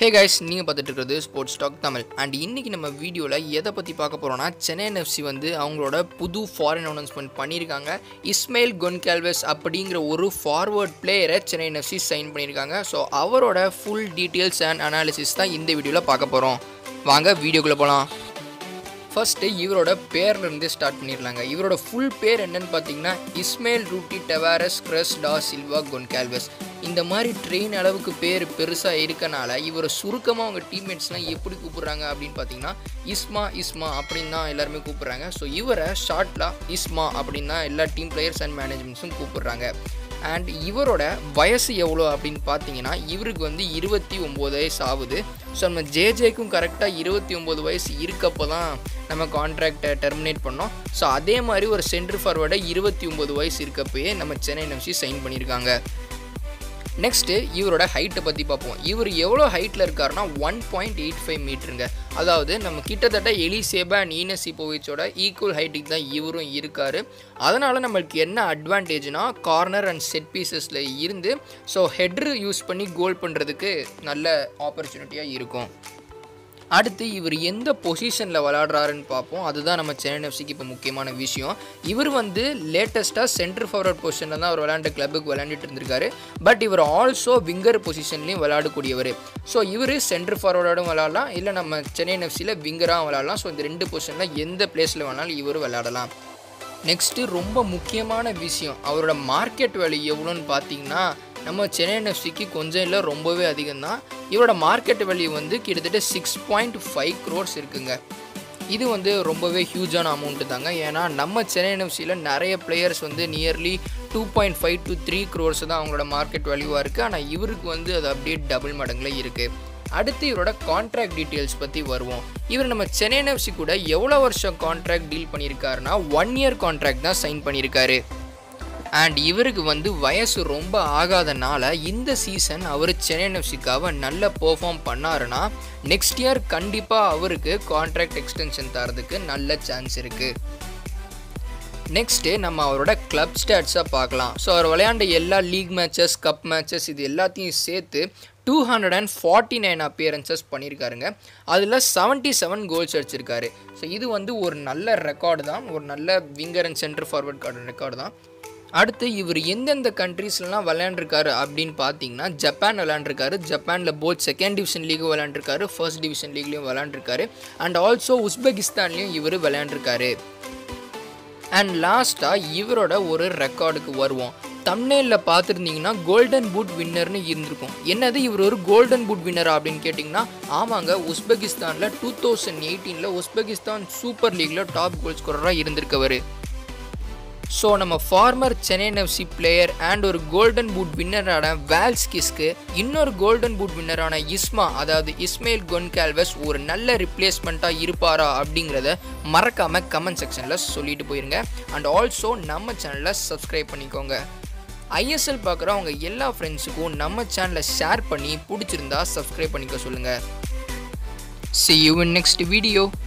hey guys நீங்கள் பார்த்துட்டு இருக்கிறது ஸ்போர்ட்ஸ் டாக் தமிழ் அண்ட் இன்றைக்கி நம்ம வீடியோவில் எதை பற்றி பார்க்க போகிறோம்னா சென்னை எஃப்சி வந்து அவங்களோட புது ஃபாரின் அனௌன்ஸ்மெண்ட் பண்ணியிருக்காங்க இஸ்மைல் கொன்கால்வெஸ் அப்படிங்கிற ஒரு ஃபார்வர்ட் பிளேயரை சென்னை எஃப்சி சைன் பண்ணியிருக்காங்க ஸோ அவரோட ஃபுல் டீட்டெயில்ஸ் அண்ட் அனாலிசிஸ் தான் இந்த வீடியோவில் பார்க்க போகிறோம் வாங்க வீடியோக்குள்ளே போகலாம் ஃபர்ஸ்ட்டு இவரோட பேர்லேருந்து ஸ்டார்ட் பண்ணிடலாங்க இவரோட ஃபுல் பேர் என்னன்னு பார்த்தீங்கன்னா இஸ்மேல் ரூட்டி டெவாரஸ் கிரஸ் டா சில்வா கொன்கால்வெஸ் இந்த மாதிரி ட்ரெயின் அளவுக்கு பேர் பெருசாக இருக்கனால இவரை சுருக்கமாக அவங்க டீம்மேட்ஸ்லாம் எப்படி கூப்பிட்றாங்க அப்படின்னு பார்த்தீங்கன்னா இஸ்மா இஸ்மா அப்படின்னு தான் எல்லாருமே கூப்பிட்றாங்க ஸோ இவரை ஷார்ட்லாம் இஸ்மா அப்படின்னு தான் எல்லா டீம் பிளேயர்ஸ் அண்ட் மேனேஜ்மெண்ட்ஸும் கூப்பிட்றாங்க அண்ட் இவரோட வயசு எவ்வளோ அப்படின்னு பார்த்தீங்கன்னா இவருக்கு வந்து இருபத்தி ஒம்பது வயசு ஆகுது ஸோ நம்ம ஜேஜேக்கும் கரெக்டாக இருபத்தி ஒம்பது வயசு இருக்கப்போ தான் நம்ம கான்ட்ராக்டை டெர்மினேட் பண்ணோம் ஸோ அதே மாதிரி ஒரு சென்ட்ரு ஃபார்வர்டை இருபத்தி ஒம்பது வயசு இருக்கப்பயே நம்ம சென்னை எஃப்சி சைன் பண்ணியிருக்காங்க நெக்ஸ்ட்டு இவரோட ஹைட்டை பற்றி பார்ப்போம் இவர் எவ்வளோ ஹைட்டில் இருக்காருன்னா ஒன் பாயிண்ட் எயிட் ஃபைவ் மீட்டருங்க அதாவது நம்ம கிட்டத்தட்ட எலிசேபா அண்ட் ஈனஸ் இப்போவிச்சோட ஈக்குவல் ஹைட்டுக்கு தான் இவரும் இருக்கார் அதனால் நம்மளுக்கு என்ன அட்வான்டேஜ்னா கார்னர் அண்ட் செட் பீசஸில் இருந்து ஸோ ஹெட்ரு யூஸ் பண்ணி கோல் பண்ணுறதுக்கு நல்ல ஆப்பர்ச்சுனிட்டியாக இருக்கும் அடுத்து இவர் எந்த பொசிஷனில் விளாடுறாருன்னு பார்ப்போம் அதுதான் நம்ம சென்னை எஃப்சிக்கு இப்போ முக்கியமான விஷயம் இவர் வந்து லேட்டஸ்ட்டாக சென்டர் ஃபார்வர்ட் பொசிஷனில் தான் அவர் விளாண்ட கிளப்புக்கு விளாண்டுட்டு இருந்திருக்காரு பட் இவர் ஆல்சோ விங்கர் பொசிஷன்லேயும் விளாடக்கூடியவர் ஸோ இவர் சென்டர் ஃபார்வர்டாகவும் விளாடலாம் இல்லை நம்ம சென்னை எஃப்சியில் விங்கராகவும் விளாடலாம் ஸோ இந்த ரெண்டு பொசிஷனில் எந்த பிளேஸில் வேணாலும் இவர் விளாடலாம் நெக்ஸ்ட்டு ரொம்ப முக்கியமான விஷயம் அவரோட மார்க்கெட் வேல்யூ எவ்வளோன்னு பார்த்தீங்கன்னா நம்ம சென்னை எஃப்சிக்கு கொஞ்சம் இல்லை ரொம்பவே அதிகம் தான் இவரோட மார்க்கெட் வேல்யூ வந்து கிட்டத்தட்ட சிக்ஸ் பாயிண்ட் ஃபைவ் க்ரோர்ஸ் இருக்குங்க இது வந்து ரொம்பவே ஹியூஜான அமௌண்ட்டு தாங்க ஏன்னா நம்ம சென்னை எஃப்சியில் நிறைய பிளேயர்ஸ் வந்து nearly two point five to three crores தான் அவங்களோட மார்க்கெட் வேல்யூவாக இருக்குது ஆனால் இவருக்கு வந்து அது அப்படியே டபுள் மடங்கில் இருக்குது அடுத்து இவரோட கான்ட்ராக்ட் டீட்டெயில்ஸ் பற்றி வருவோம் இவர் நம்ம சென்னை எஃப்சி கூட எவ்வளோ வருஷம் கான்ட்ராக்ட் டீல் பண்ணியிருக்காருன்னா ஒன் இயர் கான்ட்ராக்ட் தான் சைன் பண்ணியிருக்காரு அண்ட் இவருக்கு வந்து வயசு ரொம்ப ஆகாதனால இந்த சீசன் அவர் சென்னை எஃப்சிக்காக நல்ல பெர்ஃபார்ம் பண்ணாருன்னா நெக்ஸ்ட் இயர் கண்டிப்பாக அவருக்கு கான்ட்ராக்ட் எக்ஸ்டென்ஷன் தரதுக்கு நல்ல சான்ஸ் இருக்குது நெக்ஸ்ட்டு நம்ம அவரோட கிளப் ஸ்டாட்ஸாக பார்க்கலாம் ஸோ அவர் விளையாண்ட எல்லா லீக் மேட்சஸ் கப் மேட்சஸ் இது எல்லாத்தையும் சேர்த்து two hundred and forty nine appearances பண்ணியிருக்காருங்க அதில் செவன்ட்டி செவன் கோல்ஸ் அடிச்சிருக்காரு ஸோ இது வந்து ஒரு நல்ல ரெக்கார்டு தான் ஒரு நல்ல விங்கர் அண்ட் சென்டர் ஃபார்வர்ட் கார்டு ரெக்கார்டு தான் அடுத்து இவர் எந்தெந்த கண்ட்ரீஸ்லாம் விளையாண்டுருக்காரு அப்படின்னு பார்த்தீங்கன்னா ஜப்பான் விளையாண்டுருக்காரு ஜப்பானில் போத் செகண்ட் டிவிஷன் லீகும் விளையாண்டுருக்காரு ஃபர்ஸ்ட் டிவிஷன் லீக்லேயும் விளையாண்டுருக்காரு அண்ட் ஆல்சோ உஸ்பெகிஸ்தான்லேயும் இவர் விளையாண்டுருக்காரு அண்ட் லாஸ்ட்டாக இவரோட ஒரு ரெக்கார்டுக்கு வருவோம் தம்னேலில் பார்த்துருந்தீங்கன்னா கோல்டன் பூட் வின்னர்னு இருந்திருக்கும் என்னது இவர் ஒரு கோல்டன் பூட் வின்னரா அப்படின்னு கேட்டிங்கன்னா ஆமாங்க உஸ்பெகிஸ்தானில் டூ தௌசண்ட் எயிட்டீனில் உஸ்பெகிஸ்தான் சூப்பர் லீக்கில் டாப் கோல் ஸ்கோரராக இருந்திருக்கவர் ஸோ நம்ம former Chennai FC player and ஒரு கோல்டன் பூட் வின்னரான வேல்ஸ்கிஸ்க்கு இன்னொரு கோல்டன் பூட் வின்னரான இஸ்மா அதாவது இஸ்மைல் கொன்கால்வஸ் ஒரு நல்ல ரிப்ளேஸ்மெண்ட்டாக இருப்பாரா அப்படிங்கிறத மறக்காமல் கமெண்ட் செக்ஷனில் சொல்லிட்டு போயிருங்க அண்ட் ஆல்சோ நம்ம சேனலை சப்ஸ்கிரைப் பண்ணிக்கோங்க ஐஎஸ்எல் பார்க்குறவங்க எல்லா ஃப்ரெண்ட்ஸுக்கும் நம்ம சேனலை ஷேர் பண்ணி பிடிச்சிருந்தா சப்ஸ்கிரைப் பண்ணிக்க சொல்லுங்கள் see you in next video